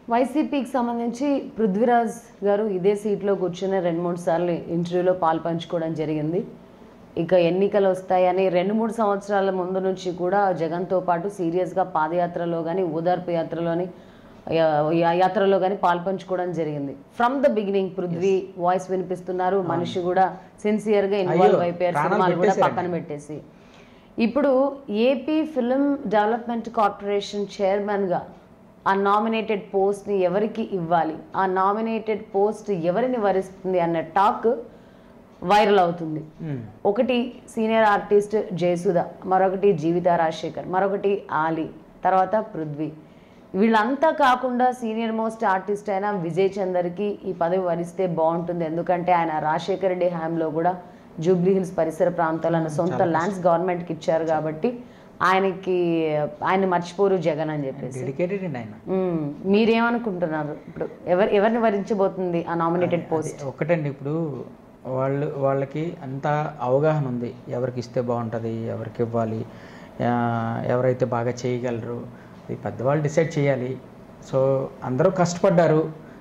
వైసీపీకి సంబంధించి పృథ్వీరాజ్ గారు ఇదే సీట్లో కూర్చుని రెండు మూడు సార్లు ఇంటర్వ్యూలో పాలు పంచుకోవడం జరిగింది ఇక ఎన్నికలు వస్తాయని రెండు మూడు సంవత్సరాల ముందు నుంచి కూడా జగన్తో పాటు సీరియస్గా పాదయాత్రలో కానీ ఓదార్పు యాత్రలోని యా- యా- యాత్రలో కానీ పాల్పంచుకోవడం జరిగింది from the beginning Prithvi voice వినిపిస్తున్నారు మనిషి కూడా సిన్సియర్గా ఇన్వాల్వ్ అయ్యో, అయిపోయారు ప్రాణాలు సినిమాలు కూడా పెట్టేశారండి. పక్కన పెట్టేసి ఇప్పుడు ఏపీ ఫిల్మ్ డెవలప్మెంట్ కార్పొరేషన్ చైర్మన్గా ఆ నామినేటెడ్ పోస్ట్ని ఎవరికి ఇవ్వాలి ఆ నామినేటెడ్ పోస్ట్ ఎవరిని వరిస్తుంది అన్న టాక్ వైరల్ అవుతుంది మ్మ్. ఒకటి సీనియర్ ఆర్టిస్ట్ జయసుధ మరొకటి జీవిత రాజశేఖర్ మరొకటి ఆలి తర్వాత పృథ్వీ వీళ్ళంతా కాకుండా సీనియర్ మోస్ట్ ఆర్టిస్ట్ అయిన విజయ్ చందర్కి ఈ పదవి వరిస్తే బాగుంటుంది ఎందుకంటే ఆయన రాజశేఖర్ రెడ్డి హ్యాంలో కూడా జూబ్లీ హిల్స్ పరిసర ప్రాంతాల్లో ఆయన సొంత ల్యాండ్స్ గవర్నమెంట్కి ఇచ్చారు కాబట్టి ఆయనకి ఆయన మర్చిపోరు జగన్ అని చెప్పేసి డెడికేటెడ్ అండి ఆయన మ్మ్. మీరేమనుకుంటున్నారు ఇప్పుడు ఎవరు ఎవరిని వరించబోతుంది ఆ నామినేటెడ్ పోస్ట్ ఒకటండి ఇప్పుడు వాళ్ళు వాళ్ళకి అంత అవగాహన ఉంది ఎవరికి ఇస్తే బాగుంటుంది ఎవరికి ఇవ్వాలి ఆ, ఎవరైతే బాగా చేయగలరు ఇది పెద్దవాళ్ళు డిసైడ్ చేయాలి సో అందరూ కష్టపడ్డారు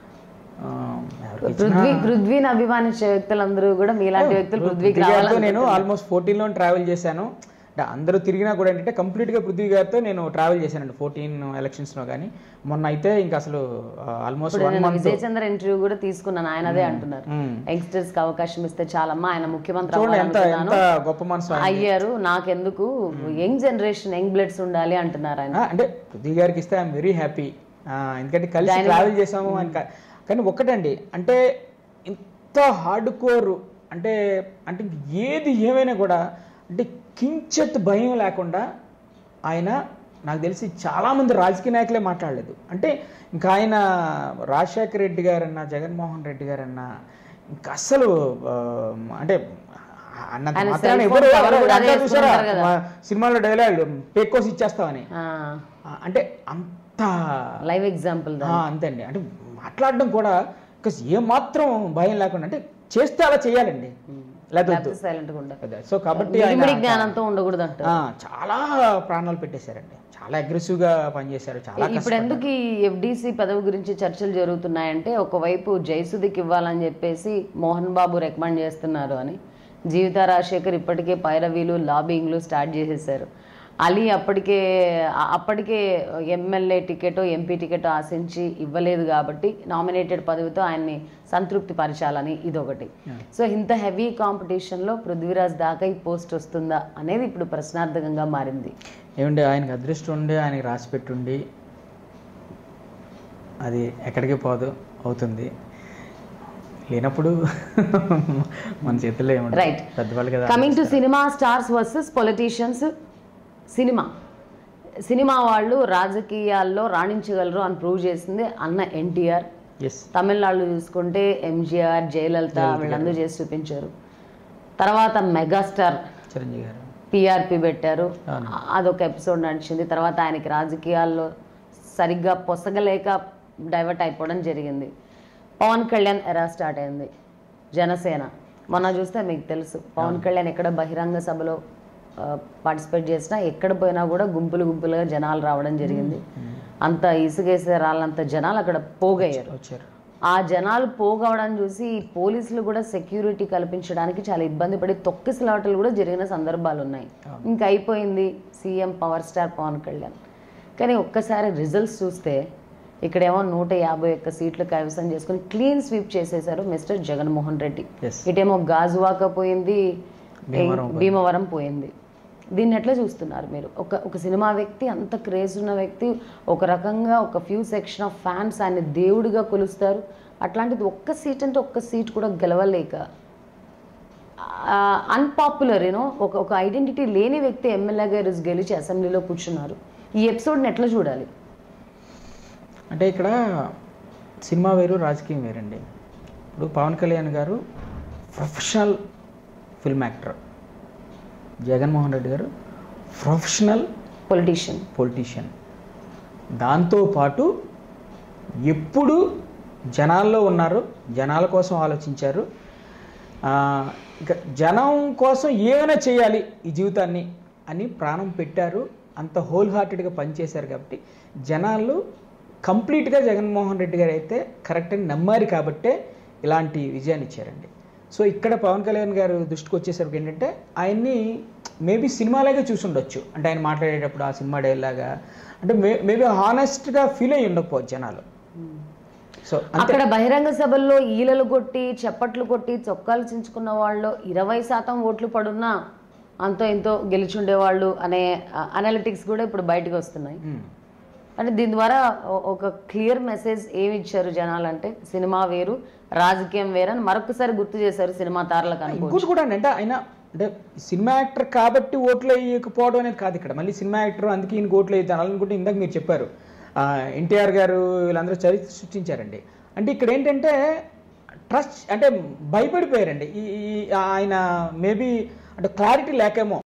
ఆ, ఎవరికి ఇచ్చినా- పృథ్వీ పృథ్వీని అభిమానించే వ్యక్తులందరూ కూడా మీలాంటి వ్యక్తులు పృథ్వీకి పృథ్వీ గారితో నేను రావాలని ఆల్మోస్ట్ ఫోర్టీన్లో ట్రావెల్ చేశాను అంటే అందరూ తిరిగినా కూడా ఏంటంటే కంప్లీట్గా పృథ్వీ గారితో నేను ట్రావెల్ చేశానండి ఫోర్టీన్ ఎలక్షన్స్లో కానీ మొన్న అయితే ఇంకా అసలు ఆల్మోస్ట్ వన్ నేను మంత్ విజయ్ చంద్ర ఇంటర్వ్యూ కూడా తీసుకున్నాను ఆయన అదే అంటున్నారు యంగ్స్టర్స్ కి అవకాశం ఇస్తే చాలమ్మా ఆయన ముఖ్యమంత్రి చూడండి ఎంత అవ్వాలనుకున్నాను ఎంత గొప్ప మనసు ఆయన. అయ్యారు నాకెందుకు యంగ్ జనరేషన్ యంగ్ బ్లడ్స్ ఉండాలి అంటున్నారు ఆయన ఆ, అంటే పృథ్వీ గారికి ఇస్తే ఐఎమ్ వెరీ హ్యాపీ ఎందుకంటే కలిసి ట్రావెల్ చేసాము అని కా- కానీ ఒక్కటండి అంటే ఇంత హార్డ్ కోర్ అంటే అంటే ఏది ఏమైనా కూడా అంటే కించెత్ భయం లేకుండా ఆయన నాకు తెలిసి చాలామంది రాజకీయ నాయకులే మాట్లాడలేదు అంటే ఇంకా ఆయన రాజశేఖర రెడ్డి గారన్నా జగన్మోహన్ రెడ్డి గారన్నా ఇంకా అస్సలు ఆ, అంటే అన్నంత ఆయన మాత్రాన cell ఎవరు phone cover కూడా అంతా అదే చూసారా వేసుకుంటారు కదా. మా సినిమాలో డైలాగ్ పేక్కోసి ఇచ్చేస్తామని ఆ, ఆ, అంటే అంత లైవ్ ఎగ్జాంపుల్ ఆ, అంతే అండి అంటే మాట్లాడడం కూడా because ఏ మాత్రం భయం లేకుండా అంటే చేస్తే అలా చేయాలండి లేకపోతే సైలెంట్ గా ఉండాలి వద్దు. సో కాబట్టి ఆయన మిడిమిడి జ్ఞానంతో ఉండకూడదు అంటారు ఆ, చాలా ప్రాణాలు పెట్టేశారండి చాలా అగ్రెసివ్ గా పనిచేశారు చాలా ఇప్పుడు ఎందుకు ఈ ఎఫ్డిసి పదవి గురించి చర్చలు జరుగుతున్నాయంటే ఒకవైపు జయసుధికి ఇవ్వాలని చెప్పేసి మోహన్ బాబు రికమెండ్ చేస్తున్నారు అని జీవిత రాజశేఖర్ ఇప్పటికే పైరవీలు లాబింగ్లు స్టార్ట్ చేసేసారు అలీ అప్పటికే ఆ- అప్పటికే ఎమ్మెల్యే టికెట్ ఎంపీ టికెట్ ఆశించి ఇవ్వలేదు కాబట్టి నామినేటెడ్ పదవితో ఆయన్ని సంతృప్తి పరచాలని ఇదొకటి సో ఇంత హెవీ కాంపిటీషన్లో పృథ్వీరాజ్ దాకా ఈ పోస్ట్ వస్తుందా అనేది ఇప్పుడు ప్రశ్నార్థకంగా మారింది ఏమండి ఆయనకి అదృష్టం ఉండి ఆయనకి రాసి పెట్టుండి అది ఎక్కడికి పోదు అవుతుంది లేనప్పుడు మన చేతుల్లో ఏముంటుంది Right. పెద్దవాళ్ళు కదా coming to cinema stars versus politicians cinema cinema వాళ్ళు రాజకీయాల్లో రాణించగలరు అని ప్రూవ్ చేసింది అన్న ఎన్టీఆర్ ఎస్ తమిళనాడు చూసుకుంటే ఎంజీఆర్ జయలలిత వీళ్ళందరూ చేసి చూపించారు తర్వాత మెగాస్టార్ చిరంజీవి గారు పిఆర్పి పెట్టారు అదొక ఎపిసోడ్ నడిచింది తర్వాత ఆయనకి రాజకీయాల్లో సరిగ్గా పొసగలేక డైవర్ట్ అయిపోవడం జరిగింది పవన్ కళ్యాణ్ ఎరా స్టార్ట్ అయింది జనసేన మొన్న చూస్తే మీకు తెలుసు పవన్ కళ్యాణ్ ఎక్కడ బహిరంగ సభలో పార్టిసిపేట్ చేసినా ఎక్కడ పోయినా కూడా గుంపులు గుంపులుగా జనాలు రావడం జరిగింది అంత ఇసుగేసే రాళ్ళంత జనాలు అక్కడ పోగయ్యారు వచ్చారు ఆ జనాలు పోగవడం చూసి ఈ పోలీసులు కూడా సెక్యూరిటీ కల్పించడానికి చాలా ఇబ్బంది పడి తొక్కిసలాటలు కూడా జరిగిన సందర్భాలు ఉన్నాయి ఇంకా అయిపోయింది CM power star Pawan Kalyan కానీ ఒక్కసారి రిజల్ట్స్ చూస్తే ఇక్కడేమో నూట యాభై ఒక్క సీట్లు కైవసం చేసుకుని క్లీన్ స్వీప్ చేసేశారు మిస్టర్ జగన్మోహన్ రెడ్డి ఎస్ ఇటేమో గాజువాక పోయింది భీమవరం భీమవరం పోయింది దీన్ని ఎట్లా చూస్తున్నారు మీరు ఒక ఒక సినిమా వ్యక్తి అంత క్రేజ్ ఉన్న వ్యక్తి ఒక రకంగా ఒక ఫ్యూ సెక్షన్ ఆఫ్ ఫ్యాన్స్ ఆయన దేవుడిగా కొలుస్తారు అట్లాంటిది ఒక్క సీట్ అంటే ఒక్క సీట్ కూడా గెలవలేక అన్పాపులర్ యూనో ఒక ఒక ఐడెంటిటీ లేని వ్యక్తి ఎమ్మెల్యేగా ఈరోజు గెలిచి అసెంబ్లీలో కూర్చున్నారు ఈ ఎపిసోడ్ని ఎట్లా చూడాలి అంటే ఇక్కడ సినిమా వేరు రాజకీయం వేరండి ఇప్పుడు పవన్ కళ్యాణ్ గారు professional film actor Jaganmohan Reddy గారు ప్రొఫెషనల్ పొలిటీషియన్ పొలిటీషియన్ దాంతోపాటు ఎప్పుడు జనాల్లో ఉన్నారు జనాల కోసం ఆలోచించారు ఆ, ఇక జనం కోసం ఏమైనా చేయాలి ఈ జీవితాన్ని అని ప్రాణం పెట్టారు అంత హోల్ హార్టెడ్గా పనిచేశారు కాబట్టి జనాలు కంప్లీట్గా జగన్మోహన్ రెడ్డి గారు అయితే కరెక్ట్ అని నమ్మారు కాబట్టే ఇలాంటి విజయాన్ని ఇచ్చారండి సో ఇక్కడ పవన్ కళ్యాణ్ గారు దృష్టికి వచ్చేసరికి ఏంటంటే ఆయన్ని మేబీ సినిమాలాగే చూసి ఉండొచ్చు అంటే ఆయన మాట్లాడేటప్పుడు ఆ సినిమా డైలాగా అంటే మే మేబీ హానెస్ట్గా ఫీల్ అయ్యి ఉండకపోవచ్చు జనాలు సో అక్కడ బహిరంగ సభల్లో ఈలలు కొట్టి చప్పట్లు కొట్టి చొక్కాలు చించుకున్న వాళ్ళు ఇరవై శాతం ఓట్లు పడున్నా అంతో ఇంతో గెలిచుండేవాళ్ళు అనే అనలిటిక్స్ కూడా ఇప్పుడు బయటకు వస్తున్నాయి మ్మ్. అంటే దీని ద్వారా ఒ- ఒక క్లియర్ మెసేజ్ ఏమి ఇచ్చారు జనాలంటే సినిమా వేరు రాజకీయం వేరు అని మరొకసారి గుర్తు చేశారు సినిమా తారలకు అనుకో ఇంకోటి కూడా అంటే ఆయన అంటే సినిమా యాక్టర్ కాబట్టి ఓట్లు వేయకపోవడం అనేది కాదు ఇక్కడ మళ్ళీ సినిమా యాక్టర్ అందుకే ఈయనకి ఓట్లు వేయద్దాం అనుకుంటే ఇందాక మీరు చెప్పారు ఎన్టీఆర్ గారు వీళ్ళందరూ చరిత్ర సృష్టించారండి అంటే ఇక్కడ ఏంటంటే ట్రస్ట్ అంటే భయపడిపోయారండి ఈ ఈ- ఆయన మేబీ అంటే క్లారిటీ లేకేమో